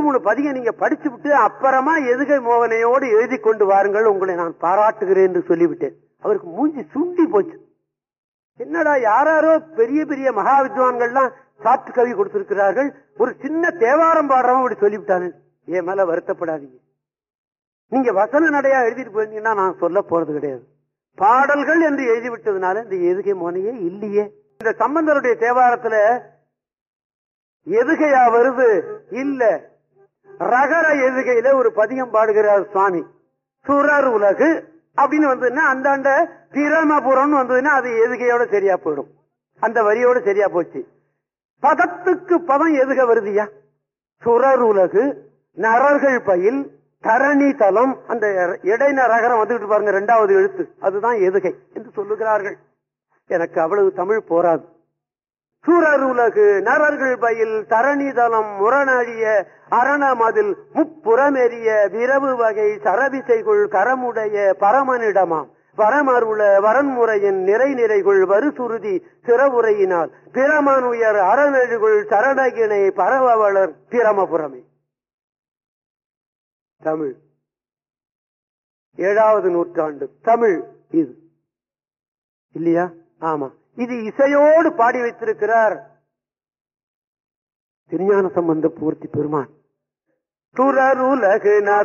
மூணு பதிகம் நீங்க படிச்சு விட்டு அப்புறமா எதுகை மோகனையோடு எழுதி கொண்டு வாருங்கள் உங்களை நான் பாராட்டுகிறேன் என்று சொல்லிவிட்டேன் அவருக்கு மூஞ்சி சுண்டி போச்சு என்னடா யாராரோ பெரிய பெரிய மகா வித்வான்கள்லாம் சாத்து கவி கொடுத்திருக்கிறார்கள் ஒரு சின்ன தேவாரம் பாடுறவன் இப்படி சொல்லிவிட்டானு என் மேல வருத்தப்படாதீங்க நீங்க வசன நடையா எழுதிட்டு போயிருந்தீங்கன்னா நான் சொல்ல போறது கிடையாது பாடல்கள் என்று எழுதி விட்டதுனால இந்த எதுகை மோனையே இல்லையே இந்த சம்பந்தருடைய தேவாரத்துல எதுகையா வருது இல்ல ரகர எதுகையில ஒரு பதிகம் பாடுகிறார் சுவாமி சுரர் உலகு அப்படின்னு வந்ததுன்னா அந்தாண்ட பிரமபுரம்னு வந்ததுன்னா அது எதுகையோட சரியா போயிடும் அந்த வரியோட சரியா போச்சு பதத்துக்கு பதம் எதுக வருதியா சுரர் உலகு நரர்கள் பயில் தரணி தலம் அந்த இடைன ரகரம் வந்துகிட்டு பாருங்க ரெண்டாவது எழுத்து அதுதான் எதுகை என்று சொல்லுகிறார்கள் எனக்கு அவ்வளவு தமிழ் போராது சூரர் உலகு நரர்கள் பயில் தரணிதலம் முரணழிய அரணமதில் முப்புறமெறிய விரவு வகை சரபிசைகுள் கரமுடைய பரமனிடமாம் வரமருள வரன்முறையின் நிறை நிறைகுள் வருசுருதி சிறவுரையினால் பிரமனுயர் அறநெழுகுள் சரணகிணை பரவவளர் பிரமபுரமே தமிழ் ஏழாவது நூற்றாண்டு தமிழ் இது இல்லையா ஆமா இது இசையோடு பாடி வைத்திருக்கிறார் திருஞான சம்பந்த பூர்த்தி பெருமான் துறருலகு நர